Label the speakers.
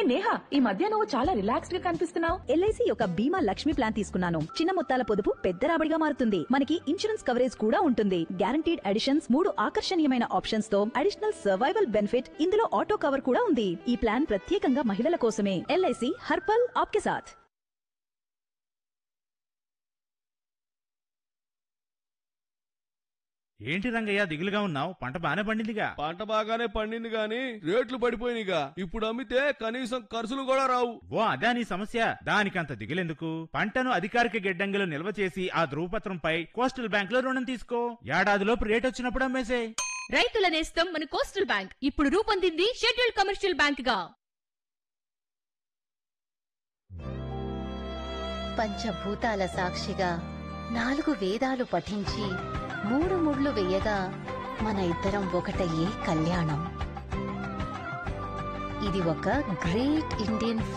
Speaker 1: నేహా ఈ మధ్య నువ్వు చాలా రిలాక్స్డ్ గా కనిపిస్తున్నావు
Speaker 2: ఎల్ఐసి యొక్క బీమా లక్ష్మి ప్లాన్ తీసుకున్నాను చిన్న మొత్తాల పొదుపు పెద్ద రాబడిగా మారుతుంది మనకి ఇన్సూరెన్స్ కవరేజ్ కూడా ఉంటుంది గ్యారంటీడ్ అడిషన్స్ మూడు ఆకర్షణీయమైన ఆప్షన్స్ తో అడిషనల్ సర్వైవల్ బెనిఫిట్ ఇందులో ఆటో కవర్ కూడా ఉంది ఈ ప్లాన్ ప్రత్యేకంగా మహిళల కోసమే ఎల్ఐసి హర్పల్ ఆప్కే సాథ్
Speaker 3: ఏంటి రంగయ్య దిగులుగా ఉన్నావు పంట బానే పండిందిగా
Speaker 4: పంట బాగానే పండింది గాని రేట్లు పడిపోయినాయిగా ఇప్పుడు అమ్మితే కనీసం ఖర్చులు కూడా రావు
Speaker 3: ఓ అదా నీ సమస్య దానికంత దిగులెందుకు పంటను అధికారిక గిడ్డంగిలో నిల్వ చేసి ఆ ధృవపత్రంపై కోస్టల్ బ్యాంక్ లో రుణం తీసుకో ఏడాదిలోపు రేట్ వచ్చినప్పుడు అమ్మేసే
Speaker 5: రైతుల నేస్తం మన కోస్టల్ బ్యాంక్ ఇప్పుడు రూపొందింది షెడ్యూల్డ్ కమర్షియల్ బ్యాంక్ గా
Speaker 6: పంచభూతాల సాక్షిగా నాలుగు వేదాలు పఠించి మూడు ముళ్ళు వేయగా మన ఇద్దరం ఒకటయ్యే కళ్యాణం ఇది ఒక గ్రేట్ ఇండియన్